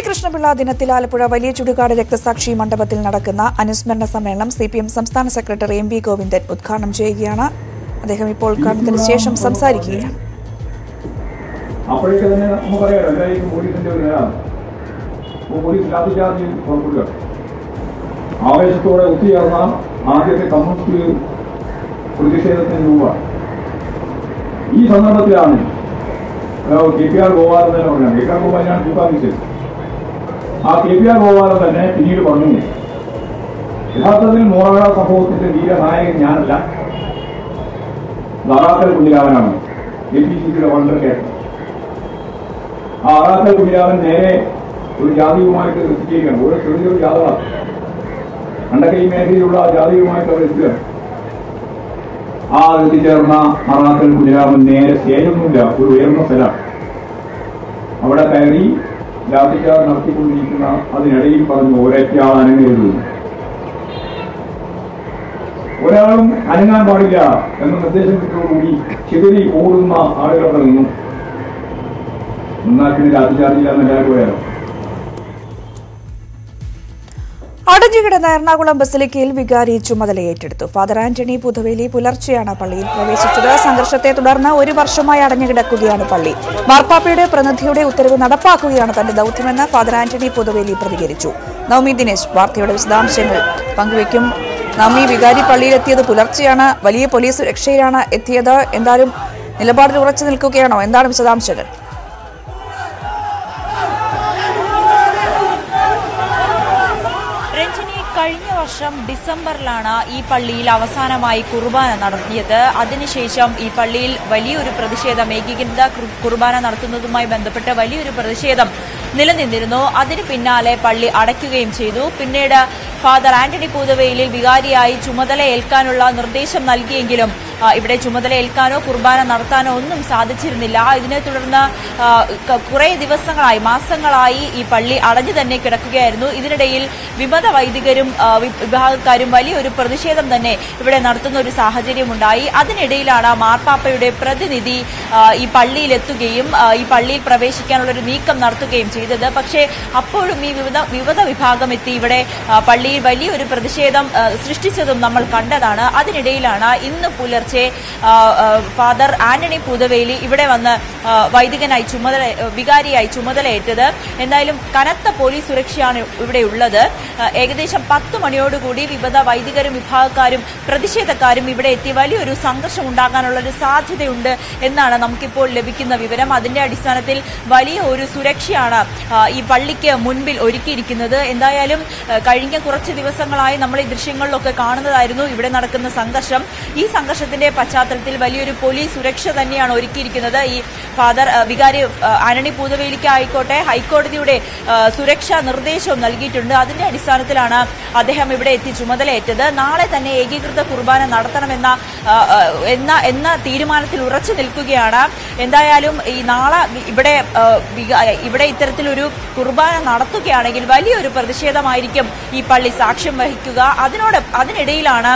കൃഷ്ണപിള്ള ദിനത്തിൽ ആലപ്പുഴ വലിയ ചുടുകാട് രക്തസാക്ഷി മണ്ഡപത്തിൽ നടക്കുന്ന അനുസ്മരണ സമ്മേളനം സി പി എം സംസ്ഥാന സെക്രട്ടറി എം വി ഗോവിന്ദൻ ഉദ്ഘാടനം ചെയ്യുകയാണ് അദ്ദേഹം ഇപ്പോൾ ഉദ്ഘാടനത്തിന് ശേഷം സംസാരിക്കുകയാണ് അപ്പോഴേക്ക് തന്നെ നമുക്കറിയാലോ എല്ലാവർക്കും പോലീസിന്റെ ഒരു നേരാണ് അപ്പോൾ പോലീസ് ലാത്തിചാർജിൽ പുറപ്പെടുക ആവേശത്തോടെ ഒത്തുചേർന്ന ആദ്യത്തെ കമ്മ്യൂണിസ്റ്റ് പ്രതിഷേധത്തിന് രൂപ ഈ സന്ദർഭത്തിലാണ് അഹ് കെ പി ആർ ഗോപാലൻ തന്നെ പറഞ്ഞത് കെ പി ആർ ഗോപാലനാണ് തൂക്കാതിച്ചത് ആ കെ പി ആർ ഗോപാലൻ തന്നെ പിന്നീട് പറഞ്ഞു യഥാർത്ഥത്തിൽ മോറക സംഭവത്തിന്റെ വീരനായകൻ ഞാനല്ല ദാറാക്കൽ കുഞ്ഞിരാമനാണ് എ പി സി സിയുടെ വളരെ കേട്ടത് ആ ആറാക്കൽ കുഞ്ഞിരാമൻ നേരെ ഒരു ജാതിയുമായിട്ട് എത്തിച്ചേക്കാണ് ഓരോ ചെറിയൊരു ജാതകളാണ് കണ്ടക്കൈ മേഖലയിലുള്ള ആ ജാതിയുമായിട്ട് അവർ എത്തുകയാണ് ആ എത്തിച്ചേർന്ന ആറാക്കൽ കുഞ്ഞിരാമൻ നേരെ സ്റ്റേജൊന്നുമില്ല ഒരു ഉയർന്ന സ്ഥലമാണ് അവിടെ കയറി ലാത്തിച്ചാർ നടത്തിക്കൊണ്ടിരിക്കുന്ന അതിനിടയിൽ പറഞ്ഞു ഒരൊറ്റയാൾ അനങ്ങരുത് ഒരാളും അനങ്ങാൻ പാടില്ല എന്ന നിർദ്ദേശം കിട്ടിയോടുകൂടി ചിതറി ഓടുന്ന ആളുകളുടെ നിന്നും നന്നാക്കിന് ലാത്തിച്ചാർജില്ല എന്നെല്ലാവരും പോയാലോ അടഞ്ഞുകിടന്ന എറണാകുളം ബസിലിക്കയിൽ വികാരി ചുമതല ഏറ്റെടുത്തു ഫാദർ ആന്റണി പുതുവേലി പുലർച്ചെയാണ് പള്ളിയിൽ പ്രവേശിച്ചത് സംഘർഷത്തെ തുടർന്ന് ഒരു വർഷമായി അടഞ്ഞുകിടക്കുകയാണ് പള്ളി മാർപ്പാപ്പയുടെ പ്രതിനിധിയുടെ ഉത്തരവ് നടപ്പാക്കുകയാണ് തന്റെ ദൗത്യമെന്ന് ഫാദർ ആന്റണി പുതുവേലി പ്രതികരിച്ചു നവമി ദിനേശ് വാർത്തയുടെ വിശദാംശങ്ങൾ പങ്കുവയ്ക്കും നവമി വികാരി പള്ളിയിലെത്തിയത് പുലർച്ചെയാണ് വലിയ പോലീസ് സുരക്ഷയിലാണ് എത്തിയത് എന്തായാലും നിലപാടിൽ ഉറച്ചു നിൽക്കുകയാണോ എന്താണ് വിശദാംശങ്ങൾ രഞ്ജിനി കഴിഞ്ഞ വർഷം ഡിസംബറിലാണ് ഈ പള്ളിയിൽ അവസാനമായി കുർബാന നടത്തിയത് അതിനുശേഷം ഈ പള്ളിയിൽ വലിയൊരു പ്രതിഷേധം ഏകീകൃത കു- കുർബാന നടത്തുന്നതുമായി ബന്ധപ്പെട്ട് വലിയൊരു പ്രതിഷേധം നിലനിന്നിരുന്നു അതിന് പിന്നാലെ പള്ളി അടയ്ക്കുകയും ചെയ്തു പിന്നീട് ഫാദർ ആന്റണി പൂതവേലിൽ വികാരിയായി ചുമതല ഏൽക്കാനുള്ള നിർദ്ദേശം നൽകിയെങ്കിലും ആ, ഇവിടെ ചുമതല ഏൽക്കാനോ കുർബാന നടത്താനോ ഒന്നും സാധിച്ചിരുന്നില്ല ഇതിനെ തുടർന്ന് ആ, ക- കുറേ ദിവസങ്ങളായി മാസങ്ങളായി ഈ പള്ളി അടഞ്ഞു തന്നെ കിടക്കുകയായിരുന്നു ഇതിനിടയിൽ വിമത വൈദികരും ആ, വി- വിഭാഗക്കാരും വലിയൊരു പ്രതിഷേധം തന്നെ ഇവിടെ നടത്തുന്ന ഒരു സാഹചര്യമുണ്ടായി അതിനിടയിലാണ് മാർപ്പാപ്പയുടെ പ്രതിനിധി ആ, ഈ പള്ളിയിലെത്തുകയും ആ, ഈ പള്ളിയിൽ പ്രവേശിക്കാനുള്ള ഒരു നീക്കം നടത്തുകയും ചെയ്തത് പക്ഷേ അപ്പോഴും ഈ വിവിധ വിവിധ വിഭാഗം എത്തി ഇവിടെ ആ, പള്ളിയിൽ വലിയൊരു പ്രതിഷേധം ആ, സൃഷ്ടിച്ചതും നമ്മൾ കണ്ടതാണ് അതിനിടയിലാണ് ഇന്ന് പുലർച്ചെ ആ, ആ, ഫാദർ ആന്റണി പുതുവേലി ഇവിടെ വന്ന് ആ, വൈദികനായി ചുമതല വികാരിയായി ചുമതലയേറ്റത് എന്തായാലും കനത്ത പോലീസ് സുരക്ഷയാണ് ഇവിടെ ഉള്ളത് ആ, ഏകദേശം പത്ത് മണിയോടുകൂടി വിവിധ വൈദികരും വിഭാഗക്കാരും പ്രതിഷേധക്കാരും ഇവിടെ എത്തി വലിയൊരു സംഘർഷം ഉണ്ടാകാനുള്ള ഒരു സാധ്യതയുണ്ട് എന്നാണ് നമുക്കിപ്പോൾ ലഭിക്കുന്ന വിവരം അതിന്റെ അടിസ്ഥാനത്തിൽ വലിയ ഒരു സുരക്ഷയാണ് ആ, ഈ പള്ളിക്ക് മുൻപിൽ ഒരുക്കിയിരിക്കുന്നത് എന്തായാലും ആ, കഴിഞ്ഞ കുറച്ച് ദിവസങ്ങളായി നമ്മൾ ഈ ദൃശ്യങ്ങളിലൊക്കെ കാണുന്നതായിരുന്നു ഇവിടെ നടക്കുന്ന സംഘർഷം ഈ സംഘർഷത്തിന്റെ പശ്ചാത്തലത്തിൽ വലിയൊരു പോലീസ് സുരക്ഷ തന്നെയാണ് ഒരുക്കിയിരിക്കുന്നത് ഈ ഫാദർ ആ, വികാരി ആ, ആന്റണി പൂതവേലിക്ക് ആയിക്കോട്ടെ ഹൈക്കോടതിയുടെ ആ, സുരക്ഷാ നിർദ്ദേശവും നൽകിയിട്ടുണ്ട് അതിന്റെ അടിസ്ഥാനത്തിലാണ് അദ്ദേഹം ഇവിടെ എത്തി ചുമതലയേറ്റത് നാളെ തന്നെ ഏകീകൃത കുർബാന നടത്തണമെന്ന ആ, ആ, എന്ന എന്ന തീരുമാനത്തിൽ ഉറച്ചു നിൽക്കുകയാണ് എന്തായാലും ഈ നാളെ ഇവിടെ ആ, വിക- ഇവിടെ ഇത്തരത്തിലൊരു കുർബാന നടത്തുകയാണെങ്കിൽ വലിയൊരു പ്രതിഷേധമായിരിക്കും ഈ പള്ളി സാക്ഷ്യം വഹിക്കുക അതിനോട് അതിനിടയിലാണ്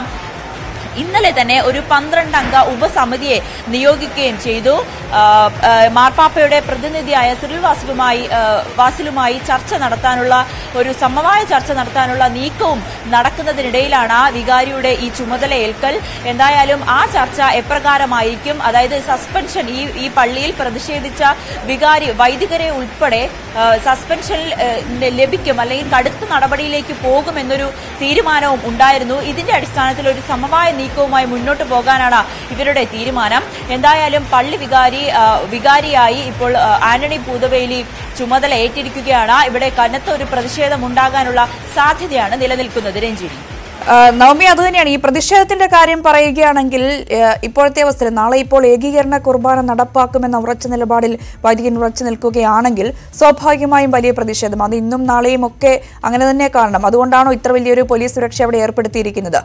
ഇന്നലെ തന്നെ ഒരു പന്ത്രണ്ട് അംഗ ഉപസമിതിയെ നിയോഗിക്കുകയും ചെയ്തു ആ, ആ, മാർപ്പാപ്പയുടെ പ്രതിനിധിയായ സിറിൽ വാസിലുമായി ആ, വാസിലുമായി ചർച്ച നടത്താനുള്ള ഒരു സമവായ ചർച്ച നടത്താനുള്ള നീക്കവും നടക്കുന്നതിനിടയിലാണ് വികാരിയുടെ ഈ ചുമതലയേൽക്കൽ എന്തായാലും ആ ചർച്ച എപ്രകാരമായിരിക്കും അതായത് സസ്പെൻഷൻ ഈ ഈ പള്ളിയിൽ പ്രതിഷേധിച്ച വികാരി വൈദികരെ ഉൾപ്പെടെ ആ, സസ്പെൻഷൻ ആ, ലഭിക്കും അല്ലെങ്കിൽ കടുത്ത നടപടിയിലേക്ക് പോകുമെന്നൊരു തീരുമാനവും ഉണ്ടായിരുന്നു ഇതിന്റെ അടിസ്ഥാനത്തിൽ ഒരു സമവായ നീക്കവുമായി മുന്നോട്ട് പോകാനാണ് ഇവരുടെ തീരുമാനം എന്തായാലും പള്ളി വികാരി ആ, വികാരിയായി ഇപ്പോൾ ആ, ആന്റണി പൂതവേലി ചുമതല ഏറ്റിരിക്കുകയാണ് ഇവിടെ കനത്ത ഒരു പ്രതിഷേധം ഉണ്ടാകാനുള്ള സാധ്യതയാണ് നിലനിൽക്കുന്നത് രഞ്ജിനി ആ, നവമി അത് തന്നെയാണ് ഈ പ്രതിഷേധത്തിന്റെ കാര്യം പറയുകയാണെങ്കിൽ ആ, ഇപ്പോഴത്തെ അവസരം നാളെ ഇപ്പോൾ ഏകീകരണ കുർബാന നടപ്പാക്കുമെന്ന ഉറച്ച നിലപാടിൽ വൈദികൻ ഉറച്ചു നിൽക്കുകയാണെങ്കിൽ സ്വാഭാവികമായും വലിയ പ്രതിഷേധം അത് ഇന്നും നാളെയും ഒക്കെ അങ്ങനെ തന്നെ കാണണം അതുകൊണ്ടാണോ ഇത്ര വലിയൊരു പോലീസ് സുരക്ഷ അവിടെ ഏർപ്പെടുത്തിയിരിക്കുന്നത്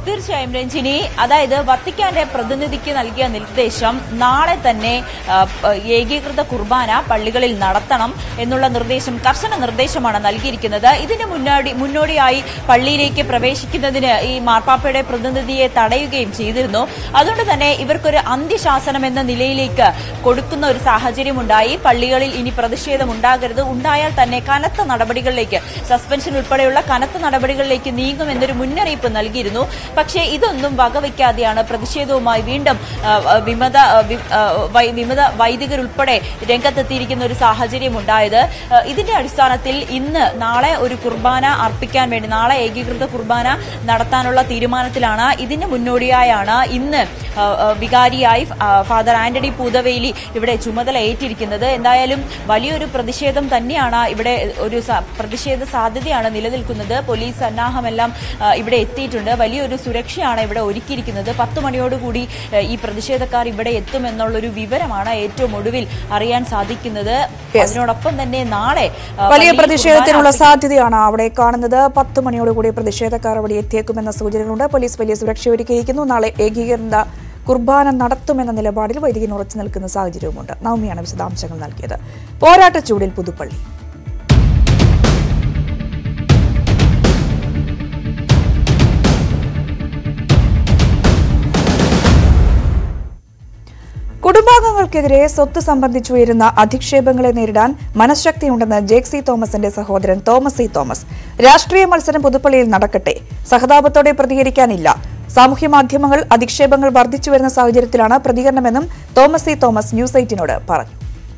തീർച്ചയായും രഞ്ജിനി അതായത് വത്തിക്കാന്റെ പ്രതിനിധിക്ക് നൽകിയ നിർദ്ദേശം നാളെ തന്നെ ആ, പ- ഏകീകൃത കുർബാന പള്ളികളിൽ നടത്തണം എന്നുള്ള നിർദ്ദേശം കർശന നിർദ്ദേശമാണ് നൽകിയിരിക്കുന്നത് ഇതിന് മുന്നോടി മുന്നോടിയായി പള്ളിയിലേക്ക് പ്രവേശിക്കുന്നതിന് ഈ മാർപ്പാപ്പയുടെ പ്രതിനിധിയെ തടയുകയും ചെയ്തിരുന്നു അതുകൊണ്ട് തന്നെ ഇവർക്കൊരു അന്ത്യശാസനം എന്ന നിലയിലേക്ക് കൊടുക്കുന്ന ഒരു സാഹചര്യമുണ്ടായി പള്ളികളിൽ ഇനി പ്രതിഷേധം ഉണ്ടാകരുത് ഉണ്ടായാൽ തന്നെ കനത്ത നടപടികളിലേക്ക് സസ്പെൻഷൻ ഉൾപ്പെടെയുള്ള കനത്ത നടപടികളിലേക്ക് നീങ്ങുമെന്നൊരു മുന്നറിയിപ്പ് നൽകിയിരുന്നു പക്ഷേ ഇതൊന്നും വകവയ്ക്കാതെയാണ് പ്രതിഷേധവുമായി വീണ്ടും ആ, ആ, വിമത ആ, വി- ആ, വൈ- വിമത വൈദികരുൾപ്പെടെ രംഗത്തെത്തിയിരിക്കുന്ന ഒരു സാഹചര്യം ഉണ്ടായത് ആ, ഇതിന്റെ അടിസ്ഥാനത്തിൽ ഇന്ന് നാളെ ഒരു കുർബാന അർപ്പിക്കാൻ വേണ്ടി നാളെ ഏകീകൃത കുർബാന നടത്താനുള്ള തീരുമാനത്തിലാണ് ഇതിന് മുന്നോടിയായാണ് ഇന്ന് ആ, ആ, വികാരിയായി ആ, ഫാദർ ആന്റണി പൂതവേലി ഇവിടെ ചുമതല ഏറ്റിരിക്കുന്നത് എന്തായാലും വലിയൊരു പ്രതിഷേധം തന്നെയാണ് ഇവിടെ ഒരു സ- പ്രതിഷേധ സാധ്യതയാണ് നിലനിൽക്കുന്നത് പോലീസ് സന്നാഹമെല്ലാം ആ, ഇവിടെ എത്തിയിട്ടുണ്ട് വലിയൊരു സുരക്ഷയാണ് ഇവിടെ ഒരുക്കിയിരിക്കുന്നത് പത്ത് മണിയോടുകൂടി ആ, ഈ പ്രതിഷേധക്കാർ ഇവിടെ എത്തുമെന്നുള്ളൊരു വിവരമാണ് ഏറ്റവും ഒടുവിൽ അറിയാൻ സാധിക്കുന്നത് അതിനോടൊപ്പം തന്നെ നാളെ ആ, വലിയ പള്ളിയിൽ പ്രതിഷേധത്തിനുള്ള കുർബാന സാധ്യതയാണ് അവിടെ കാണുന്നത് പത്ത് മണിയോടുകൂടി പ്രതിഷേധക്കാർ അവിടെ എത്തിയേക്കുമെന്ന സൂചനകളുണ്ട് പോലീസ് വലിയ സുരക്ഷ ഒരുക്കിയിരിക്കുന്നു നാളെ ഏകീകൃത കുർബാന നടത്തുമെന്ന നിലപാടിൽ വൈദികൻ ഉറച്ചു നിൽക്കുന്ന സാഹചര്യവുമുണ്ട് നവമിയാണ് വിശദാംശങ്ങൾ നൽകിയത് പോരാട്ട ചൂടിൽ പുതുപ്പള്ളി കുടുംബാംഗങ്ങൾക്കെതിരെ സ്വത്ത് സംബന്ധിച്ചുയരുന്ന അധിക്ഷേപങ്ങളെ നേരിടാൻ മനഃശക്തിയുണ്ടെന്ന് ജേക്സി തോമസിന്റെ സഹോദരൻ തോമസ് സി തോമസ് രാഷ്ട്രീയ മത്സരം പുതുപ്പള്ളിയിൽ നടക്കട്ടെ സഹതാപത്തോടെ പ്രതികരിക്കാനില്ല സാമൂഹ്യ മാധ്യമങ്ങൾ അധിക്ഷേപങ്ങൾ വർദ്ധിച്ചു വരുന്ന സാഹചര്യത്തിലാണ് പ്രതികരണമെന്നും തോമസ് സി തോമസ് ന്യൂസ് എയ്റ്റിനോട് പറഞ്ഞു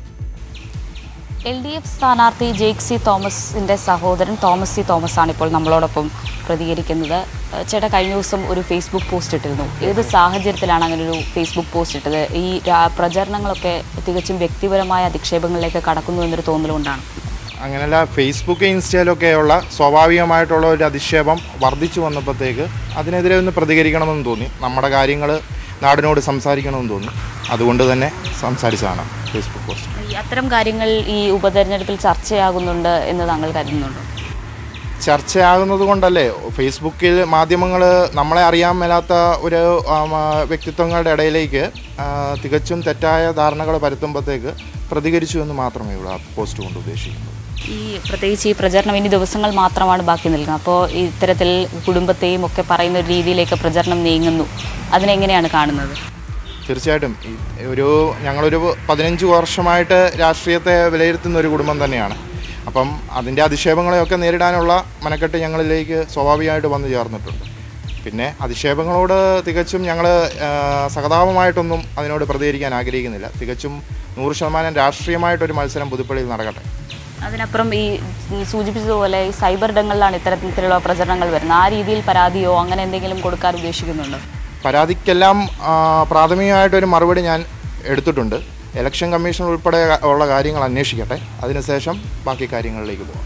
എൽ ഡി എഫ് സ്ഥാനാർത്ഥി ജേക്ക് സി തോമസിന്റെ സഹോദരൻ തോമസ് സി തോമസ് ആണ് ഇപ്പോൾ നമ്മളോടൊപ്പം പ്രതികരിക്കുന്നത് ഏഹ് ചേട്ടാ കഴിഞ്ഞ ദിവസം ഒരു ഫേസ്ബുക്ക് പോസ്റ്റ് ഇട്ടിരുന്നു ഏത് സാഹചര്യത്തിലാണ് അങ്ങനെ ഒരു ഫേസ്ബുക്ക് പോസ്റ്റ് ഇട്ടത് ഈ രാ- പ്രചരണങ്ങളൊക്കെ തികച്ചും വ്യക്തിപരമായ അധിക്ഷേപങ്ങളിലേക്ക് കടക്കുന്നു എന്നൊരു തോന്നലുകൊണ്ടാണ് അങ്ങനെയല്ല ഫേസ്ബുക്ക് ഇൻസ്റ്റയിലൊക്കെയുള്ള സ്വാഭാവികമായിട്ടുള്ള ഒരു അധിക്ഷേപം വർദ്ധിച്ചു വന്നപ്പോഴത്തേക്ക് അതിനെതിരെ ഒന്ന് പ്രതികരിക്കണമെന്ന് തോന്നി നമ്മുടെ കാര്യങ്ങൾ നാടിനോട് സംസാരിക്കണമെന്ന് തോന്നി അതുകൊണ്ട് തന്നെ സംസാരിച്ചതാണ് ഫേസ്ബുക്ക് പോസ്റ്റ് ഈ അത്തരം കാര്യങ്ങൾ ഈ ഉപതെരഞ്ഞെടുപ്പിൽ ചർച്ചയാകുന്നുണ്ട് എന്ന് താങ്കൾ കരുതുന്നുണ്ടോ ചർച്ചയാകുന്നത് കൊണ്ടല്ലേ ഫേസ്ബുക്കിൽ മാധ്യമങ്ങൾ നമ്മളെ അറിയാൻ മേലാത്ത ഒരു ആം, ആ, വ്യക്തിത്വങ്ങളുടെ ഇടയിലേക്ക് ആ, തികച്ചും തെറ്റായ ധാരണകൾ പരത്തുമ്പോഴത്തേക്ക് പ്രതികരിച്ചു എന്ന് മാത്രമേ ഉള്ളൂ ആ പോസ്റ്റ് കൊണ്ട് ഉദ്ദേശിക്കുന്നത് ഈ പ്രത്യേകിച്ച് ഈ പ്രചരണം ഇനി ദിവസങ്ങൾ മാത്രമാണ് ബാക്കി നിൽക്കുന്നത് അപ്പോൾ ഇത്തരത്തിൽ കുടുംബത്തെയും ഒക്കെ പറയുന്ന ഒരു രീതിയിലേക്ക് പ്രചരണം നീങ്ങുന്നു അതിനെങ്ങനെയാണ് കാണുന്നത് തീർച്ചയായിട്ടും ഈ ഒരു ഞങ്ങളൊരു പതിനഞ്ച് വർഷമായിട്ട് രാഷ്ട്രീയത്തെ വിലയിരുത്തുന്ന ഒരു കുടുംബം തന്നെയാണ് അപ്പം അതിൻ്റെ അധിക്ഷേപങ്ങളെയൊക്കെ നേരിടാനുള്ള മനക്കെട്ട് ഞങ്ങളിലേക്ക് സ്വാഭാവികമായിട്ട് വന്നു ചേർന്നിട്ടുണ്ട് പിന്നെ അധിക്ഷേപങ്ങളോട് തികച്ചും ഞങ്ങൾ സഹതാപമായിട്ടൊന്നും അതിനോട് പ്രതികരിക്കാൻ ആഗ്രഹിക്കുന്നില്ല തികച്ചും നൂറ് ശതമാനം രാഷ്ട്രീയമായിട്ടൊരു മത്സരം പുതുപ്പള്ളിയിൽ നടക്കട്ടെ അതിനപ്പുറം ഈ സൂചിപ്പിച്ചതുപോലെ ഈ സൈബർ ഇടങ്ങളിലാണ് ഇത്തരത്തിലുള്ള പ്രചരണങ്ങൾ വരുന്നത് ആ രീതിയിൽ പരാതിയോ അങ്ങനെ എന്തെങ്കിലും കൊടുക്കാൻ ഉദ്ദേശിക്കുന്നുണ്ടോ പരാതിക്കെല്ലാം ആ, പ്രാഥമികമായിട്ടൊരു മറുപടി ഞാൻ എടുത്തിട്ടുണ്ട് ഇലക്ഷൻ കമ്മീഷൻ ഉൾപ്പെടെ ഉള്ള കാര്യങ്ങൾ അന്വേഷിക്കട്ടെ അതിനുശേഷം ബാക്കി കാര്യങ്ങളിലേക്ക് പോകാം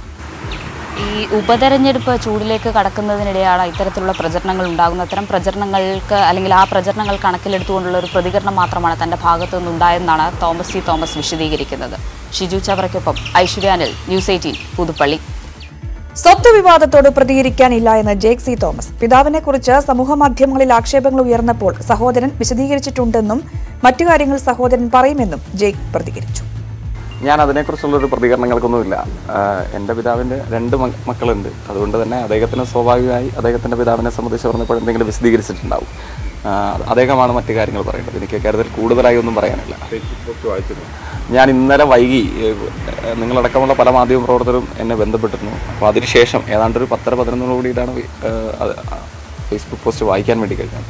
ഈ ഉപതെരഞ്ഞെടുപ്പ് ചൂടിലേക്ക് കടക്കുന്നതിനിടെയാണ് ഇത്തരത്തിലുള്ള പ്രചരണങ്ങൾ ഉണ്ടാകുന്നത് അത്തരം പ്രചരണങ്ങൾക്ക് അല്ലെങ്കിൽ ആ പ്രചരണങ്ങൾ കണക്കിലെടുത്തുകൊണ്ടുള്ള ഒരു പ്രതികരണം മാത്രമാണ് തന്റെ ഭാഗത്തു നിന്നുണ്ടായെന്നാണ് തോമസ് സി തോമസ് വിശദീകരിക്കുന്നത് ഷിജു ചവറയ്ക്കൊപ്പം ഐശ്വര്യാനിൽ ന്യൂസ് എയ്റ്റീൻ പുതുപ്പള്ളി സ്വത്ത് വിവാദത്തോട് പ്രതികരിക്കാനില്ല എന്ന് ജേക്ക് സി തോമസ് പിതാവിനെ കുറിച്ച് സമൂഹമാധ്യമങ്ങളിൽ ആക്ഷേപങ്ങൾ ഉയർന്നപ്പോൾ സഹോദരൻ വിശദീകരിച്ചിട്ടുണ്ടെന്നും മറ്റു കാര്യങ്ങൾ സഹോദരൻ പറയുമെന്നും ജേക്ക് പ്രതികരിച്ചു ഞാൻ അതിനെക്കുറിച്ചുള്ളൊരു പ്രതികരണങ്ങൾക്കൊന്നുമില്ല ആഹ് എൻ്റെ പിതാവിൻ്റെ രണ്ട് മ- മക്കളുണ്ട് അതുകൊണ്ട് തന്നെ അദ്ദേഹത്തിന് സ്വാഭാവികമായി അദ്ദേഹത്തിൻ്റെ പിതാവിനെ സംബന്ധിച്ച് പറഞ്ഞപ്പോൾ എന്തെങ്കിലും വിശദീകരിച്ചിട്ടുണ്ടാവും ആഹ് അദ്ദേഹമാണ് മറ്റു കാര്യങ്ങൾ പറയേണ്ടത് എനിക്ക് കാര്യത്തിൽ കൂടുതലായി ഒന്നും പറയാനില്ല ഞാൻ ഇന്നലെ വൈകി ഏഹ്, നിങ്ങളടക്കമുള്ള പല മാധ്യമ പ്രവർത്തകരും എന്നെ ബന്ധപ്പെട്ടിരുന്നു അപ്പോൾ അതിനുശേഷം ഏതാണ്ട് ഒരു പത്തര പതിനൊന്നോട് കൂടിയിട്ടാണ് ഏഹ്, അത് ഫേസ്ബുക്ക് പോസ്റ്റ് വായിക്കാൻ വേണ്ടി കഴിഞ്ഞത്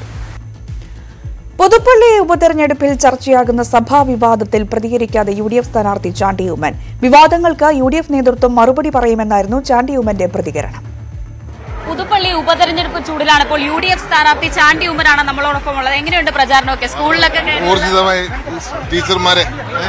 പുതുപ്പള്ളി ഉപതെരഞ്ഞെടുപ്പിൽ ചർച്ചയാകുന്ന സഭാ വിവാദത്തിൽ പ്രതികരിക്കാതെ യു ഡി എഫ് സ്ഥാനാർത്ഥി ചാണ്ടി ഉമ്മൻ വിവാദങ്ങൾക്ക് യു ഡി എഫ് നേതൃത്വം മറുപടി പറയുമെന്നായിരുന്നു ചാണ്ടി ഉമ്മന്റെ പ്രതികരണം പുതുപ്പള്ളി ഉപതെരഞ്ഞെടുപ്പ് ചൂടിലാണ് ഇപ്പോൾ യു ഡി എഫ് സ്ഥാനാർത്ഥി ചാണ്ടി ഉമ്മനാണ് നമ്മളോടൊപ്പം ഉള്ളത് എങ്ങനെയുണ്ട് പ്രചാരണമൊക്കെ സ്കൂളിലൊക്കെ ഊർജിതമായി ടീച്ചർമാരെ ഏ?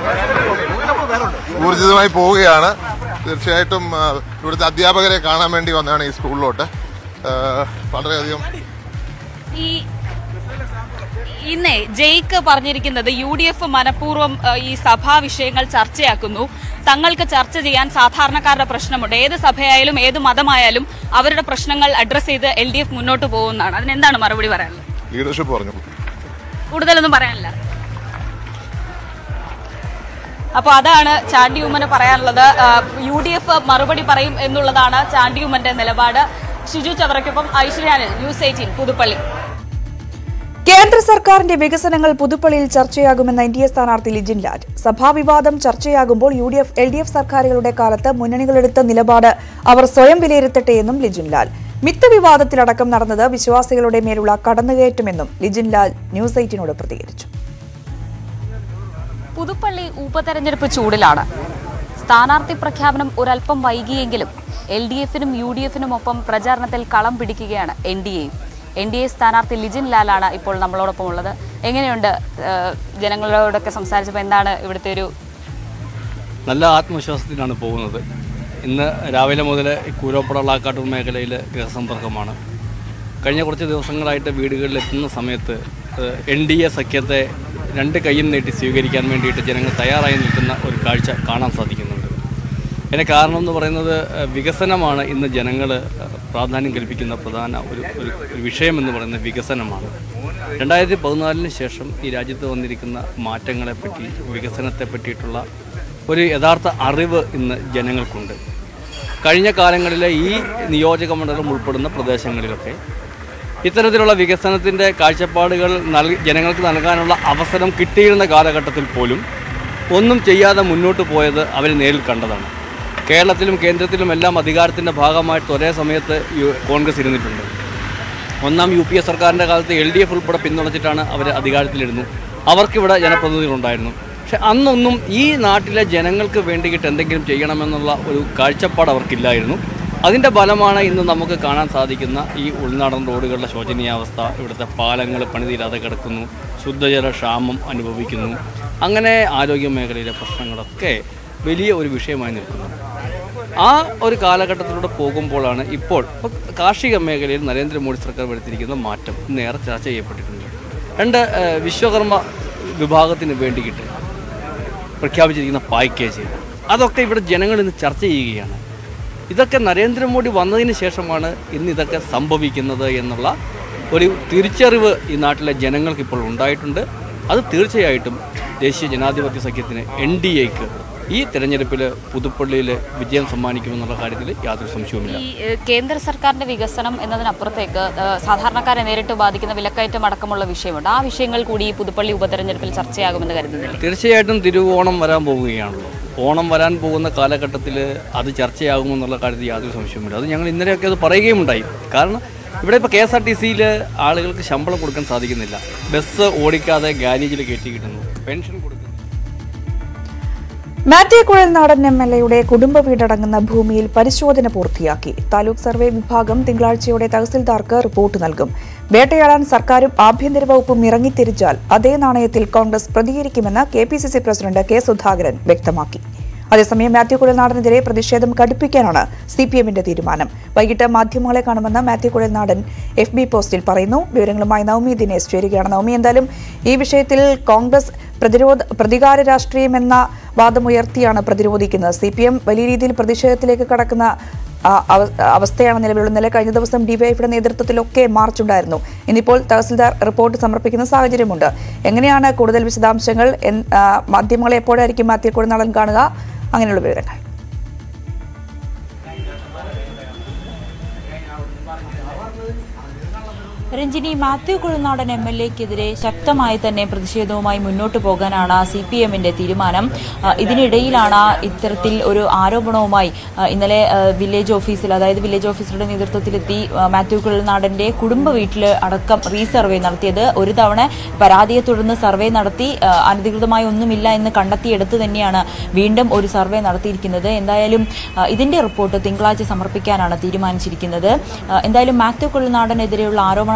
ഊർജിതമായി പോവുകയാണ് തീർച്ചയായിട്ടും ആ, ഇവിടുത്തെ അധ്യാപകരെ കാണാൻ വേണ്ടി വന്നതാണ് ഈ സ്കൂളിലോട്ട് ആ, വളരെയധികം ഈ ഇന്നേ ജയിക്ക് പറഞ്ഞിരിക്കുന്നത് യു ഡി എഫ് മനഃപൂർവ്വം ഏഹ്, ഈ സഭാ വിഷയങ്ങൾ ചർച്ചയാക്കുന്നു തങ്ങൾക്ക് ചർച്ച ചെയ്യാൻ സാധാരണക്കാരുടെ പ്രശ്നമുണ്ട് ഏത് സഭയായാലും ഏത് മതമായാലും അവരുടെ പ്രശ്നങ്ങൾ അഡ്രസ്സ് ചെയ്ത് എൽ ഡി എഫ് മുന്നോട്ട് പോകുന്നതാണ് അതിനെന്താണ് മറുപടി പറയാനുള്ളത് ലീഡർഷിപ്പ് പറഞ്ഞു കൂടുതലൊന്നും പറയാനില്ല അപ്പോൾ അതാണ് ചാണ്ടി ഉമ്മന് പറയാനുള്ളത് യു ഡി എഫ് മറുപടി പറയും എന്നുള്ളതാണ് ചാണ്ടി ഉമ്മന്റെ നിലപാട് ഷിജു ചവറയ്ക്കൊപ്പം ഐശ്വര്യാനിൽ ന്യൂസ് എയ്റ്റീൻ പുതുപ്പള്ളി കേന്ദ്ര സർക്കാരിന്റെ വികസനങ്ങൾ പുതുപ്പള്ളിയിൽ ചർച്ചയാകുമെന്ന എൻ ഡി എ സ്ഥാനാർത്ഥി ലിജിൻ ലാൽ സഭാവിവാദം ചർച്ചയാകുമ്പോൾ U D F L D F സർക്കാരുകളുടെ കാലത്ത് മുന്നണികളെടുത്ത നിലപാട് അവർ സ്വയം വിലയിരുത്തട്ടെ എന്നും ലിജിൻ ലാൽ മിത്ത വിവാദത്തിലടക്കം നടന്നത് വിശ്വാസികളുടെ മേലുള്ള കടന്നുകയറ്റമെന്നും ലിജിൻ ലാൽ ന്യൂസ് എയ്റ്റിനോട് പ്രതികരിച്ചു പുതുപ്പള്ളി ഉപതെരഞ്ഞെടുപ്പ് ചൂടിലാണ് സ്ഥാനാർത്ഥി പ്രഖ്യാപനം ഒരല്പം വൈകിയെങ്കിലും എൽ ഡി എഫിനും യു ഡി എഫിനും ഒപ്പം പ്രചാരണത്തിൽ കളം പിടിക്കുകയാണ് എൻ ഡി എയും എൻ ഡി എ സ്ഥാനാർത്ഥി ലിജിൻ ലാലാണ് ഇപ്പോൾ നമ്മളോടൊപ്പം ഉള്ളത് എങ്ങനെയുണ്ട് ഏഹ്, ജനങ്ങളോടൊക്കെ സംസാരിച്ചപ്പോൾ എന്താണ് ഇവിടുത്തെ ഒരു നല്ല ആത്മവിശ്വാസത്തിലാണ് പോകുന്നത് ഇന്ന് രാവിലെ മുതൽ ഈ കൂരോപ്പുറ ളാക്കാട്ടൂർ മേഖലയിൽ ഗൃഹസമ്പർക്കമാണ് കഴിഞ്ഞ കുറച്ച് ദിവസങ്ങളായിട്ട് വീടുകളിൽ എത്തുന്ന സമയത്ത് എൻ ഡി എ സഖ്യത്തെ രണ്ട് കൈയും നീട്ടി സ്വീകരിക്കാൻ വേണ്ടിയിട്ട് ജനങ്ങൾ തയ്യാറായി നിൽക്കുന്ന ഒരു കാഴ്ച കാണാൻ സാധിക്കുന്നുണ്ട് അതിന് കാരണം എന്ന് പറയുന്നത് ഏഹ്, വികസനമാണ് ഇന്ന് ജനങ്ങൾ പ്രാധാന്യം കൽപ്പിക്കുന്ന പ്രധാന ഒരു ഒരു ഒരു വിഷയമെന്ന് പറയുന്നത് വികസനമാണ് രണ്ടായിരത്തി പതിനാലിന് ശേഷം ഈ രാജ്യത്ത് വന്നിരിക്കുന്ന മാറ്റങ്ങളെപ്പറ്റി വികസനത്തെ പറ്റിയിട്ടുള്ള ഒരു യഥാർത്ഥ അറിവ് ഇന്ന് ജനങ്ങൾക്കുണ്ട് കഴിഞ്ഞ കാലങ്ങളിലെ ഈ നിയോജക മണ്ഡലം ഉൾപ്പെടുന്ന പ്രദേശങ്ങളിലൊക്കെ ഇത്തരത്തിലുള്ള വികസനത്തിൻ്റെ കാഴ്ചപ്പാടുകൾ നൽകി ജനങ്ങൾക്ക് നൽകാനുള്ള അവസരം കിട്ടിയിരുന്ന കാലഘട്ടത്തിൽ പോലും ഒന്നും ചെയ്യാതെ മുന്നോട്ട് പോയത് അവർ നേരിൽ കണ്ടതാണ് കേരളത്തിലും കേന്ദ്രത്തിലും എല്ലാം അധികാരത്തിൻ്റെ ഭാഗമായിട്ട് ഒരേ സമയത്ത് യു- കോൺഗ്രസ് ഇരുന്നിട്ടുണ്ട് ഒന്നാം യു പി എ സർക്കാരിൻ്റെ കാലത്ത് എൽ ഡി എഫ് ഉൾപ്പെടെ പിന്തുണച്ചിട്ടാണ് അവർ അധികാരത്തിലിരുന്നു അവർക്കിവിടെ ജനപ്രതിനിധികളുണ്ടായിരുന്നു പക്ഷെ അന്നൊന്നും ഈ നാട്ടിലെ ജനങ്ങൾക്ക് വേണ്ടിയിട്ട് എന്തെങ്കിലും ചെയ്യണമെന്നുള്ള ഒരു കാഴ്ചപ്പാട് അവർക്കില്ലായിരുന്നു അതിൻ്റെ ഫലമാണ് ഇന്ന് നമുക്ക് കാണാൻ സാധിക്കുന്ന ഈ ഉൾനാടൻ റോഡുകളുടെ ശോചനീയാവസ്ഥ ഇവിടുത്തെ പാലങ്ങൾ പണിതീരാതെ കിടക്കുന്നു ശുദ്ധജല ക്ഷാമം അനുഭവിക്കുന്നു അങ്ങനെ ആരോഗ്യ മേഖലയിലെ പ്രശ്നങ്ങളൊക്കെ വലിയ ഒരു വിഷയമായി നിൽക്കുന്നു ആ ഒരു കാലഘട്ടത്തിലൂടെ പോകുമ്പോഴാണ് ഇപ്പോൾ ഇപ്പോൾ കാർഷിക മേഖലയിൽ നരേന്ദ്രമോദി സർക്കാർ വരുത്തിയിരിക്കുന്ന മാറ്റം നേരെ ചർച്ച ചെയ്യപ്പെട്ടിട്ടുണ്ട് രണ്ട് ഏഹ്, വിശ്വകർമ്മ വിഭാഗത്തിന് വേണ്ടിയിട്ട് പ്രഖ്യാപിച്ചിരിക്കുന്ന പാക്കേജ് അതൊക്കെ ഇവിടെ ജനങ്ങൾ ഇന്ന് ചർച്ച ചെയ്യുകയാണ് ഇതൊക്കെ നരേന്ദ്രമോദി വന്നതിന് ശേഷമാണ് ഇന്ന് ഇതൊക്കെ സംഭവിക്കുന്നത് എന്നുള്ള ഒരു തിരിച്ചറിവ് ഈ നാട്ടിലെ ജനങ്ങൾക്ക് ഇപ്പോൾ ഉണ്ടായിട്ടുണ്ട് അത് തീർച്ചയായിട്ടും ദേശീയ ജനാധിപത്യ സഖ്യത്തിന് എൻ ഡി എക്ക് ഈ തെരഞ്ഞെടുപ്പിൽ പുതുപ്പള്ളിയിൽ വിജയം സമ്മാനിക്കുമെന്നുള്ള കാര്യത്തിൽ യാതൊരു സംശയവുമില്ല ഈ ഏഹ്, കേന്ദ്ര സർക്കാരിന്റെ വികസനം എന്നതിനപ്പുറത്തേക്ക് ഏഹ്, സാധാരണക്കാരെ നേരിട്ട് ബാധിക്കുന്ന വിലക്കയറ്റം അടക്കമുള്ള വിഷയമുണ്ട് ആ വിഷയങ്ങൾ കൂടി ഈ പുതുപ്പള്ളി ഉപതെരഞ്ഞെടുപ്പിൽ ചർച്ചയാകുമെന്ന് കരുതുന്നില്ലേ തീർച്ചയായിട്ടും തിരുവോണം വരാൻ പോവുകയാണല്ലോ ഓണം വരാൻ പോകുന്ന കാലഘട്ടത്തിൽ അത് ചർച്ചയാകുമെന്നുള്ള കാര്യത്തിൽ യാതൊരു സംശയവുമില്ല അത് ഞങ്ങൾ ഇന്നലെയൊക്കെ അത് പറയുകയുമുണ്ടായി കാരണം ഇവിടെ ഇപ്പോൾ കെ എസ് ആർ ടി സിയിൽ ആളുകൾക്ക് ശമ്പളം കൊടുക്കാൻ സാധിക്കുന്നില്ല ബസ് ഓടിക്കാതെ ഗാരേജിൽ കയറ്റി കിട്ടുന്നു പെൻഷൻ കൊടുക്കുന്നു മാത്യു കുഴൽനാടൻ എം എൽ എയുടെ കുടുംബ വീടടങ്ങുന്ന ഭൂമിയിൽ പരിശോധന പൂർത്തിയാക്കി താലൂക്ക് സർവേ വിഭാഗം തിങ്കളാഴ്ചയോടെ തഹസിൽദാർക്ക് റിപ്പോർട്ട് നൽകും വേട്ടയാടാൻ സർക്കാരും ആഭ്യന്തര വകുപ്പും ഇറങ്ങിത്തിരിച്ചാൽ അതേ നാണയത്തിൽ കോൺഗ്രസ് പ്രതികരിക്കുമെന്ന് K P C C president K Sudhakaran വ്യക്തമാക്കി അതേസമയം മാത്യു കുഴൽനാടനെതിരെ പ്രതിഷേധം കടുപ്പിക്കാനാണ് സി പി എമ്മിന്റെ തീരുമാനം വൈകിട്ട് മാധ്യമങ്ങളെ കാണുമെന്ന് മാത്യു കുഴൽനാടൻ എഫ് ബി പോസ്റ്റിൽ പറയുന്നു വിവരങ്ങളുമായി നവമി ദിനേശ് ചേരുകയാണ് നവമി എന്തായാലും ഈ വിഷയത്തിൽ കോൺഗ്രസ് പ്രതിരോധ പ്രതികാര രാഷ്ട്രീയം എന്ന വാദമുയർത്തിയാണ് പ്രതിരോധിക്കുന്നത് സി പി എം വലിയ രീതിയിൽ പ്രതിഷേധത്തിലേക്ക് കടക്കുന്ന ആ, അവ- അവസ്ഥയാണ് നിലവിലുള്ള നില കഴിഞ്ഞ ദിവസം ഡിവൈഎഫിയുടെ നേതൃത്വത്തിലൊക്കെ മാർച്ച് ഉണ്ടായിരുന്നു ഇന്നിപ്പോൾ തഹസിൽദാർ റിപ്പോർട്ട് സമർപ്പിക്കുന്ന സാഹചര്യമുണ്ട് എങ്ങനെയാണ് കൂടുതൽ വിശദാംശങ്ങൾ എൻ- ആ, മാധ്യമങ്ങളെ എപ്പോഴായിരിക്കും മാത്യു കുഴനാടൻ കാണുക അങ്ങനെയുള്ള വിവരങ്ങൾ രഞ്ജിനി മാത്യു കുഴനാടൻ എം എൽ എക്കെതിരെ ശക്തമായി തന്നെ പ്രതിഷേധവുമായി മുന്നോട്ട് പോകാനാണ് സി പി എമ്മിന്റെ തീരുമാനം ആ, ഇതിനിടയിലാണ് ഇത്തരത്തിൽ ഒരു ആരോപണവുമായി ആ, ഇന്നലെ ആ, വില്ലേജ് ഓഫീസിൽ അതായത് വില്ലേജ് ഓഫീസറുടെ നേതൃത്വത്തിലെത്തി ആ, മാത്യു കുഴൽനാടന്റെ കുടുംബ വീട്ടിൽ അടക്കം റീസർവേ നടത്തിയത് ഒരു തവണ പരാതിയെ തുടർന്ന് സർവേ നടത്തി ആ, അനധികൃതമായി ഒന്നുമില്ല എന്ന് കണ്ടെത്തിയെടുത്ത് തന്നെയാണ് വീണ്ടും ഒരു സർവേ നടത്തിയിരിക്കുന്നത് എന്തായാലും ആ, ഇതിന്റെ റിപ്പോർട്ട് തിങ്കളാഴ്ച സമർപ്പിക്കാനാണ് തീരുമാനിച്ചിരിക്കുന്നത് ആ, എന്തായാലും മാത്യു കുഴൽനാടനെതിരെയുള്ള ആരോപണ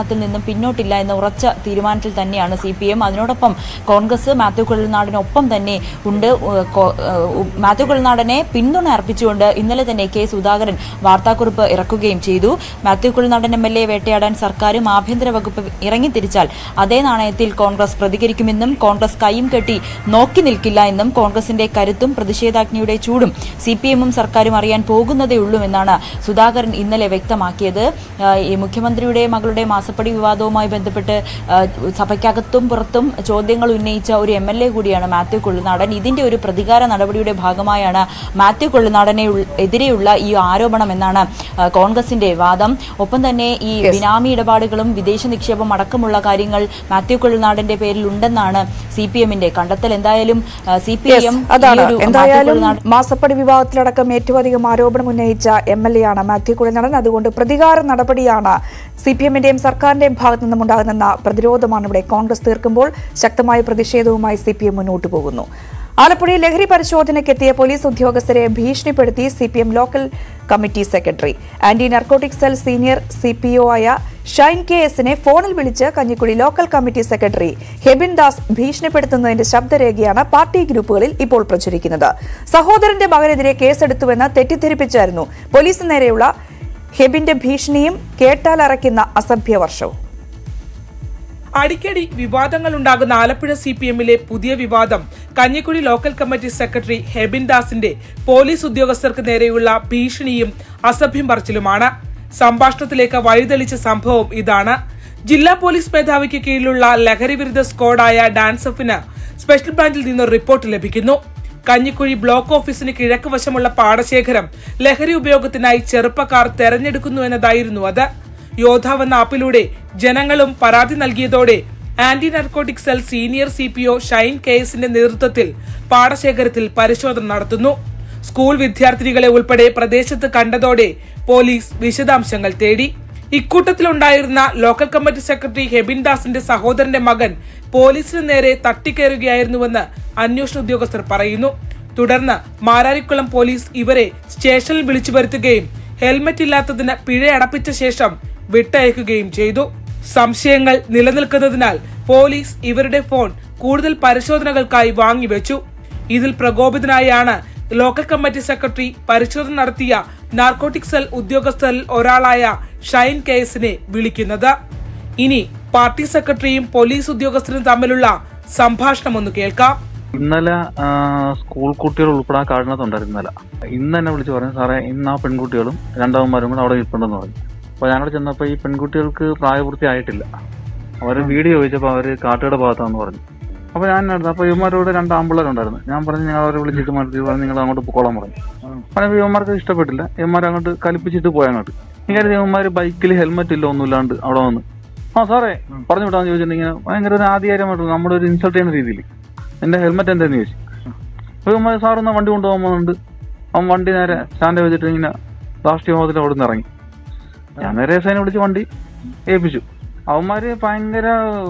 ആരോപണത്തിൽ നിന്നും പിന്നോട്ടില്ല എന്ന ഉറച്ച തീരുമാനത്തിൽ തന്നെയാണ് സി പി എം അതിനോടൊപ്പം കോൺഗ്രസ് മാത്യു കുഴൽനാടിനൊപ്പം തന്നെ ഉണ്ട് ഏഹ് കോ- ഏഹ് മാത്യു കുഴൽനാടനെ പിന്തുണ അർപ്പിച്ചുകൊണ്ട് ഇന്നലെ തന്നെ കെ സുധാകരൻ വാർത്താക്കുറിപ്പ് ഇറക്കുകയും ചെയ്തു Mathew Kuzhalnadan M L A വേട്ടയാടാൻ സർക്കാരും ആഭ്യന്തര വകുപ്പ് ഇറങ്ങിത്തിരിച്ചാൽ അതേ നാണയത്തിൽ കോൺഗ്രസ് പ്രതികരിക്കുമെന്നും കോൺഗ്രസ് കൈയും കെട്ടി നോക്കി നിൽക്കില്ല എന്നും കോൺഗ്രസിന്റെ കരുത്തും പ്രതിഷേധാഗ്നിയുടെ ചൂടും സി പി എമ്മും സർക്കാരും അറിയാൻ പോകുന്നതേ ഉള്ളൂ എന്നാണ് സുധാകരൻ ഇന്നലെ വ്യക്തമാക്കിയത് ആ, ഈ മുഖ്യമന്ത്രിയുടെ മകളുടെ മാസപ്പടി വിവാദവുമായി ബന്ധപ്പെട്ട് ആ, സഭയ്ക്കകത്തും പുറത്തും ചോദ്യങ്ങൾ ഉന്നയിച്ച ഒരു എം എൽ എ കൂടിയാണ് മാത്യു കൊള്ളുനാടൻ ഇതിന്റെ ഒരു പ്രതികാര നടപടിയുടെ ഭാഗമായാണ് മാത്യു കൊള്ളുനാടനെ ഉൾ- എതിരെയുള്ള ഈ ആരോപണം എന്നാണ് ആ, കോൺഗ്രസിന്റെ വാദം ഒപ്പം തന്നെ ഈ ബിനാമി ഇടപാടുകളും വിദേശ നിക്ഷേപം അടക്കമുള്ള കാര്യങ്ങൾ മാത്യു കൊള്ളുനാടന്റെ പേരിൽ ഉണ്ടെന്നാണ് സി പി എമ്മിന്റെ കണ്ടെത്തൽ എന്തായാലും സി പി Yes, എം അതാണ് എന്തായാലും മാസപ്പടി വിവാദത്തിലടക്കം ഏറ്റവും അധികം ആരോപണം ഉന്നയിച്ച എം എൽ എ ആണ് മാത്യു കുഴൽനാടൻ അതുകൊണ്ട് പ്രതികാര നടപടിയാണ് സി പി എമ്മിന്റെയും സർക്കാരിന്റെയും ഭാഗത്തു നിന്നും ഉണ്ടാകുന്ന പ്രതിരോധമാണ് ഇവിടെ കോൺഗ്രസ് തീർക്കുമ്പോൾ ശക്തമായ പ്രതിഷേധവുമായി സി പി എം മുന്നോട്ട് പോകുന്നു ആലപ്പുഴയിൽ ലഹരി പരിശോധനയ്ക്കെത്തിയ പോലീസ് ഉദ്യോഗസ്ഥരെ ഭീഷണിപ്പെടുത്തി C P M local committee secretary anti narcotic cell senior C P O ആയ ഷൈൻ കെ എസിനെ ഫോണിൽ വിളിച്ച് Kanjikuzhi local committee secretary Hebin Das ഭീഷണിപ്പെടുത്തുന്നതിന്റെ ശബ്ദരേഖയാണ് പാർട്ടി ഗ്രൂപ്പുകളിൽ ഇപ്പോൾ പ്രചരിക്കുന്നത് സഹോദരന്റെ മകനെതിരെ കേസെടുത്തുവെന്ന് തെറ്റിദ്ധരിപ്പിച്ചായിരുന്നു പോലീസിന് നേരെയുള്ള ഹെബിന്റെ ഭീഷണിയും കേട്ടാലറയ്ക്കുന്ന അസഭ്യവർഷവും അടിക്കടി വിവാദങ്ങൾ ഉണ്ടാകുന്ന ആലപ്പുഴ സി പി എമ്മിലെ പുതിയ വിവാദം Kanjikuzhi local committee secretary Hebin ദാസിന്റെ പോലീസ് ഉദ്യോഗസ്ഥർക്ക് നേരെയുള്ള ഭീഷണിയും അസഭ്യം പറച്ചിലുമാണ് സംഭാഷണത്തിലേക്ക് വഴിതെളിച്ച സംഭവം ഇതാണ് ജില്ലാ പോലീസ് മേധാവിക്ക് കീഴിലുള്ള ലഹരി വിരുദ്ധ സ്ക്വാഡായ ഡാൻസഫിന് സ്പെഷ്യൽ ബ്രാഞ്ചിൽ നിന്ന് റിപ്പോർട്ട് ലഭിക്കുന്നു കഞ്ഞിക്കുഴി ബ്ലോക്ക് ഓഫീസിന് കിഴക്ക് വശമുള്ള പാടശേഖരം ലഹരി ഉപയോഗത്തിനായി ചെറുപ്പക്കാർ തെരഞ്ഞെടുക്കുന്നു എന്നതായിരുന്നു അത് യോദ്ധാവെന്ന ആപ്പിലൂടെ ജനങ്ങളും പരാതി നൽകിയതോടെ anti narcotic cell senior C P O Shine കെഎസിന്റെ നേതൃത്വത്തിൽ പാടശേഖരത്തിൽ പരിശോധന നടത്തുന്നു സ്കൂൾ വിദ്യാർത്ഥിനികളെ ഉൾപ്പെടെ പ്രദേശത്ത് കണ്ടതോടെ പോലീസ് വിശദാംശങ്ങൾ തേടി ഇക്കൂട്ടത്തിലുണ്ടായിരുന്ന ലോക്കൽ കമ്മിറ്റി സെക്രട്ടറി ഹെബിൻ ദാസിന്റെ സഹോദരന്റെ മകൻ പോലീസിന് നേരെ തട്ടിക്കയറുകയായിരുന്നുവെന്ന് അന്വേഷണ ഉദ്യോഗസ്ഥർ പറയുന്നു തുടർന്ന് മാരാരിക്കുളം പോലീസ് ഇവരെ സ്റ്റേഷനിൽ വിളിച്ചു വരുത്തുകയും ഹെൽമറ്റ് ഇല്ലാത്തതിന് പിഴ അടപ്പിച്ച ശേഷം വിട്ടയക്കുകയും ചെയ്തു സംശയങ്ങൾ നിലനിൽക്കുന്നതിനാൽ പോലീസ് ഇവരുടെ ഫോൺ കൂടുതൽ പരിശോധനകൾക്കായി വാങ്ങിവെച്ചു ഇതിൽ പ്രകോപിതനായാണ് ലോക്കൽ കമ്മിറ്റി സെക്രട്ടറി പരിശോധന നടത്തിയ നാർക്കോട്ടിക് സെൽ ഉദ്യോഗസ്ഥരിൽ ഒരാളായ ഷൈൻ കേസിനെ വിളിക്കുന്നത് ഇനി പാർട്ടി സെക്രട്ടറിയും പോലീസ് ഉദ്യോഗസ്ഥരും തമ്മിലുള്ള സംഭാഷണം ഒന്ന് കേൾക്കാം ഇന്നലെ ആ, സ്കൂൾ കുട്ടികൾ ഉൾപ്പെടെ ആ കാടിനകത്തുണ്ടായിരുന്നു ഇന്നലെ ഇന്ന് എന്നെ വിളിച്ച് പറഞ്ഞു സാറേ ഇന്ന് ആ പെൺകുട്ടികളും രണ്ടാമന്മാരും കൂടെ അവിടെ ഇരിപ്പുണ്ടെന്ന് പറഞ്ഞു അപ്പോൾ ഞങ്ങൾ ചെന്നപ്പോൾ ഈ പെൺകുട്ടികൾക്ക് പ്രായപൂർത്തി ആയിട്ടില്ല അവർ വീഡിയോ ചോദിച്ചപ്പോൾ അവർ കാട്ടുകട ഭാഗത്താന്ന് പറഞ്ഞു അപ്പോൾ ഞാൻ എടുത്തു അപ്പോൾ ഇവന്മാരോട് രണ്ട് ആമ്പിള്ളേരുണ്ടായിരുന്നു ഞാൻ പറഞ്ഞു ഞങ്ങൾ അവരെ വിളിച്ചിട്ട് മാറ്റി പറഞ്ഞു നിങ്ങൾ അങ്ങോട്ട് പൊക്കോളാൻ പറഞ്ഞു അപ്പോൾ ഇവന്മാർക്ക് ഇഷ്ടപ്പെട്ടില്ല ഇവന്മാർ അങ്ങോട്ട് കലിപ്പിച്ചിട്ട് പോയി അങ്ങോട്ട് ഇങ്ങനെ ഇവന്മാർ ബൈക്കിൽ ഹെൽമെറ്റ് ഇല്ല ഒന്നുമില്ലാണ്ട് അവിടെ വന്ന് ആ സാറേ പറഞ്ഞു വിട്ടാന്ന് ചോദിച്ചിട്ടുണ്ടെങ്കിൽ ഭയങ്കര ഒരു ആധികാരമായിട്ട് നമ്മുടെ ഒരു ഇൻസൾട്ട് ചെയ്യുന്ന രീതിയിൽ എന്റെ ഹെൽമെറ്റ് എന്താന്ന് ചോദിച്ചു അപ്പോൾ ഇവന്മാർ സാറൊന്ന് വണ്ടി കൊണ്ടുപോകാൻ പോകുന്നുണ്ട് അവൻ വണ്ടി നേരെ സ്റ്റാൻഡ് വെച്ചിട്ട് ഇങ്ങനെ രാഷ്ട്രീയ ഹോട്ടലിൽ അവിടെ നിന്ന് ഇറങ്ങി ഞാൻ നേരെ സേന വിളിച്ച് വണ്ടി ഏൽപ്പിച്ചു അവന്മാര് ഭയങ്കര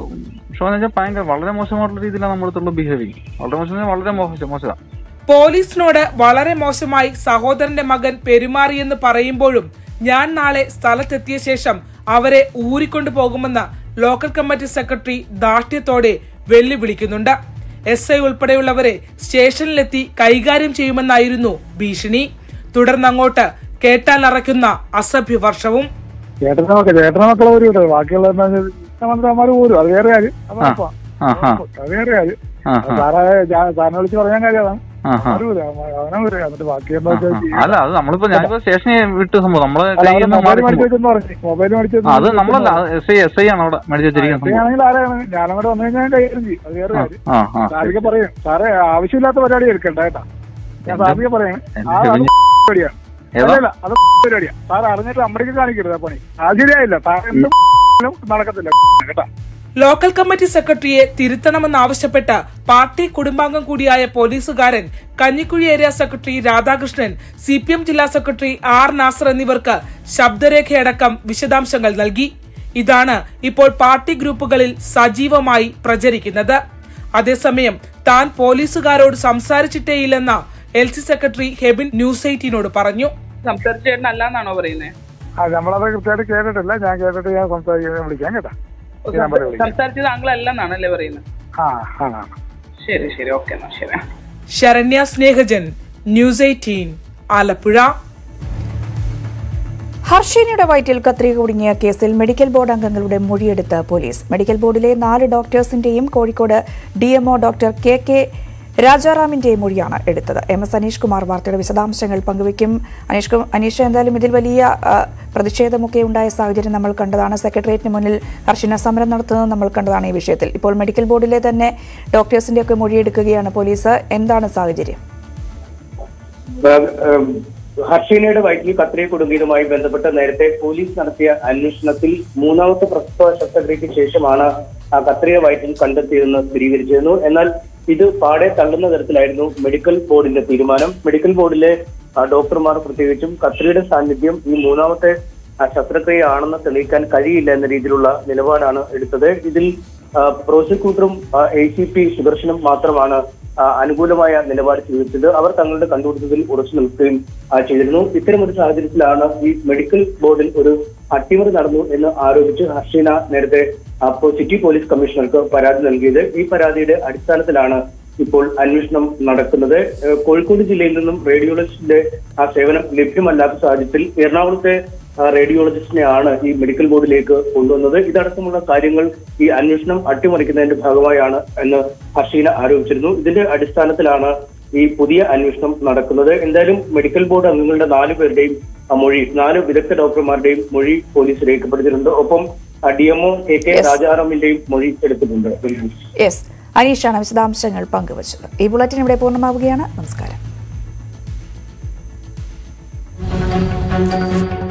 ഷോ എന്ന് വെച്ചാൽ ഭയങ്കര വളരെ മോശമായിട്ടുള്ള രീതിയിലാണ് നമ്മളടുത്തുള്ള ബിഹേവിങ് വളരെ മോശം എന്ന് പറഞ്ഞാൽ വളരെ മോശം മോശമാണ് പോലീസിനോട് വളരെ മോശമായി സഹോദരന്റെ മകൻ പെരുമാറിയെന്ന് പറയുമ്പോഴും ഞാൻ നാളെ സ്ഥലത്തെത്തിയ ശേഷം അവരെ ഊരിക്കൊണ്ടു പോകുമെന്ന് ലോക്കൽ കമ്മിറ്റി സെക്രട്ടറി ദാഷ്ട്യത്തോടെ വെല്ലുവിളിക്കുന്നുണ്ട് എസ് ഐ ഉൾപ്പെടെയുള്ളവരെ സ്റ്റേഷനിലെത്തി കൈകാര്യം ചെയ്യുമെന്നായിരുന്നു ഭീഷണി തുടർന്നങ്ങോട്ട് കേട്ടാൽ അറയ്ക്കുന്ന അസഭ്യ വർഷവും ചേട്ടന്റെ മക്കൾ ചേട്ടന്റെ മക്കളെ ഒരു വിട്ടത് ബാക്കിയുള്ള മന്ത്രിമാർ പോരും അത് വേറെ കാര്യം അത് ആ. ഉറപ്പാ. ആ, ആ. അത് വേറെ കാര്യം ആ, അത് ആ. സാറെ ഞാൻ- സാറിനെ വിളിച്ച് പറയാൻ കാര്യം അതാണ് ആ, ആ. അവര് വരും. അവനെ വരും. എന്നിട്ട് ബാക്കി എന്താ വെച്ചാൽ ചെയ്യും. അല്ല അത് നമ്മളിപ്പോ ഞാനിപ്പോ സ്റ്റേഷനിൽ വിട്ട സംഭവം നമ്മളെ അല്ല, കയ്യിൽ അവര് നിന്ന് മൊബൈൽ മാറി മേടിച്ച് സംഭവം. വെച്ചെന്ന് പറഞ്ഞു മൊബൈൽ മേടിച്ച് ആ, അത് നമ്മളല്ല എസ് ഐ എസ് ഐ ആണ് അവിടെ മേടിച്ച് വെച്ചിരിക്കുന്ന സംഭവം ആണെങ്കിൽ ആരാണ് ഞാനങ്ങോട്ട് വന്നു കഴിഞ്ഞാൽ ഞാൻ കൈകാര്യം ചെയ്യും അത് വേറെ കാര്യം ആ ആ സാറിക്ക് പറയും സാറേ ആവശ്യമില്ലാത്ത പരിപാടി എടുക്കണ്ട കേട്ടാ ഞാൻ സാറിക്ക് പറയാം എന്റെ ആ അത് കുഞ്ഞ്. പരിപാടിയാണ് ഏതാ? അല്ലല്ല അത് പരിപാടിയാ സാർ അറിഞ്ഞിട്ട് അമ്മടിക്ക് കാണിക്കരുത് ആ പണി അത് ശരിയായില്ല സാർ എന്ത് നടക്കത്തില്ല കേട്ടാ ലോക്കൽ കമ്മിറ്റി സെക്രട്ടറിയെ തിരുത്തണമെന്നാവശ്യപ്പെട്ട് പാർട്ടി കുടുംബാംഗം കൂടിയായ പോലീസുകാരൻ Kanjikuzhi area secretary Radhakrishnan C P M ജില്ലാ സെക്രട്ടറി ആർ നാസർ എന്നിവർക്ക് ശബ്ദരേഖയടക്കം വിശദാംശങ്ങൾ നൽകി ഇതാണ് ഇപ്പോൾ പാർട്ടി ഗ്രൂപ്പുകളിൽ സജീവമായി പ്രചരിക്കുന്നത് അതേസമയം താൻ പോലീസുകാരോട് സംസാരിച്ചിട്ടേയില്ലെന്ന L C secretary Hebin News എയ്റ്റീനോട് പറഞ്ഞു സംസാരിച്ചേട്ടനല്ലാന്നാണോ പറയുന്നത് ആ നമ്മളത് കൃത്യമായിട്ട് കേട്ടിട്ടില്ല ഞാൻ കേട്ടിട്ട് ഞാൻ സംസാരിക്കാൻ വിളിക്കാം കേട്ടോ ഈ നമ്പറിൽ വിളിക്കാം സംസാരിച്ചത് താങ്കളല്ലെന്നാണല്ലേ പറയുന്നത് ആ ആ ആ ശരി ശരി ഓക്കെ എന്നാ ശരി ശരണ്യ സ്നേഹജൻ ന്യൂസ് എയ്റ്റീൻ ആലപ്പുഴ ഹർഷീനയുടെ വയറ്റിൽ കത്രിക കുടുങ്ങിയ കേസിൽ മെഡിക്കൽ ബോർഡ് അംഗങ്ങളുടെ മൊഴിയെടുത്ത് പോലീസ് മെഡിക്കൽ ബോർഡിലെ നാല് ഡോക്ടേഴ്സിന്റെയും Kozhikode DMO doctor K K രാജാറാമിന്റെയും മൊഴിയാണ് എടുത്തത് എം എസ് അനീഷ് കുമാർ വാർത്തയുടെ വിശദാംശങ്ങൾ പങ്കുവയ്ക്കും അനീഷ് കു- അനീഷ് എന്തായാലും ഇതിൽ വലിയ ആ, പ്രതിഷേധമൊക്കെ ഉണ്ടായ സാഹചര്യം നമ്മൾ കണ്ടതാണ് സെക്രട്ടേറിയറ്റിന് മുന്നിൽ ഹർഷീന സമരം നടത്തുന്നത് നമ്മൾ കണ്ടതാണ് ഈ വിഷയത്തിൽ ഇപ്പോൾ മെഡിക്കൽ ബോർഡിലെ തന്നെ ഡോക്ടേഴ്സിന്റെയൊക്കെ മൊഴിയെടുക്കുകയാണ് പോലീസ് എന്താണ് സാഹചര്യം ഹർഷീനയുടെ വയറ്റിൽ കത്രിക കുടുങ്ങിയതുമായി ബന്ധപ്പെട്ട് നേരത്തെ പോലീസ് നടത്തിയ അന്വേഷണത്തിൽ മൂന്നാമത്തെ പ്രസവ ശസ്ത്രക്രിയയ്ക്ക് ശേഷമാണ് ആ കത്രിക വയറ്റിൽ കണ്ടെത്തിയതെന്ന് സ്ഥിരീകരിച്ചിരുന്നു എന്നാൽ ഇത് പാടെ തള്ളുന്ന തരത്തിലായിരുന്നു മെഡിക്കൽ ബോർഡിന്റെ തീരുമാനം മെഡിക്കൽ ബോർഡിലെ ആ, ഡോക്ടർമാർ പ്രത്യേകിച്ചും കത്രികയുടെ സാന്നിധ്യം ഈ മൂന്നാമത്തെ ആ, ശസ്ത്രക്രിയ ആണെന്ന് തെളിയിക്കാൻ കഴിയില്ല എന്ന രീതിയിലുള്ള നിലപാടാണ് എടുത്തത് ഇതിൽ ആ, പ്രോസിക്യൂട്ടറും എ സി പി സുദർശനും മാത്രമാണ് ആ, അനുകൂലമായ നിലപാട് സ്വീകരിച്ചത് അവർ തങ്ങളുടെ കണ്ടുപിടുത്തത്തിൽ ഉറച്ചു നിൽക്കുകയും ആ, ചെയ്തിരുന്നു ഇത്തരമൊരു സാഹചര്യത്തിലാണ് ഈ മെഡിക്കൽ ബോർഡിൽ ഒരു അട്ടിമറി നടന്നു എന്ന് ആരോപിച്ച് ഹർഷീന നേരത്തെ അപ്പോൾ സിറ്റി പോലീസ് കമ്മീഷണർക്ക് പരാതി നൽകിയത് ഈ പരാതിയുടെ അടിസ്ഥാനത്തിലാണ് ഇപ്പോൾ അന്വേഷണം നടക്കുന്നത് ഏഹ് കോഴിക്കോട് ജില്ലയിൽ നിന്നും റേഡിയോളജിസ്റ്റിന്റെ ആ സേവനം ലഭ്യമല്ലാത്ത സാഹചര്യത്തിൽ എറണാകുളത്തെ ആ, റേഡിയോളജിസ്റ്റിനെയാണ് ഈ മെഡിക്കൽ ബോർഡിലേക്ക് കൊണ്ടുവന്നത് ഇതടക്കമുള്ള കാര്യങ്ങൾ ഈ അന്വേഷണം അട്ടിമറിക്കുന്നതിന്റെ ഭാഗമായാണ് എന്ന് ഹസീന ആരോപിച്ചിരുന്നു ഇതിന്റെ അടിസ്ഥാനത്തിലാണ് ഈ പുതിയ അന്വേഷണം നടക്കുന്നത് എന്തായാലും മെഡിക്കൽ ബോർഡ് അംഗങ്ങളുടെ നാല് പേരുടെയും ആ, മൊഴി നാല് വിദഗ്ധ ഡോക്ടർമാരുടെയും മൊഴി പോലീസ് രേഖപ്പെടുത്തിയിട്ടുണ്ട് ഒപ്പം ഡി എംഒ കെ കെ രാജാറാമിന്റെയും മൊഴി എടുത്തിട്ടുണ്ട് യെസ് അനീഷാണ് വിശദാംശങ്ങൾ പങ്കുവച്ചത് ഈ ബുള്ളറ്റിൻ ഇവിടെ പൂർണ്ണമാവുകയാണ് നമസ്കാരം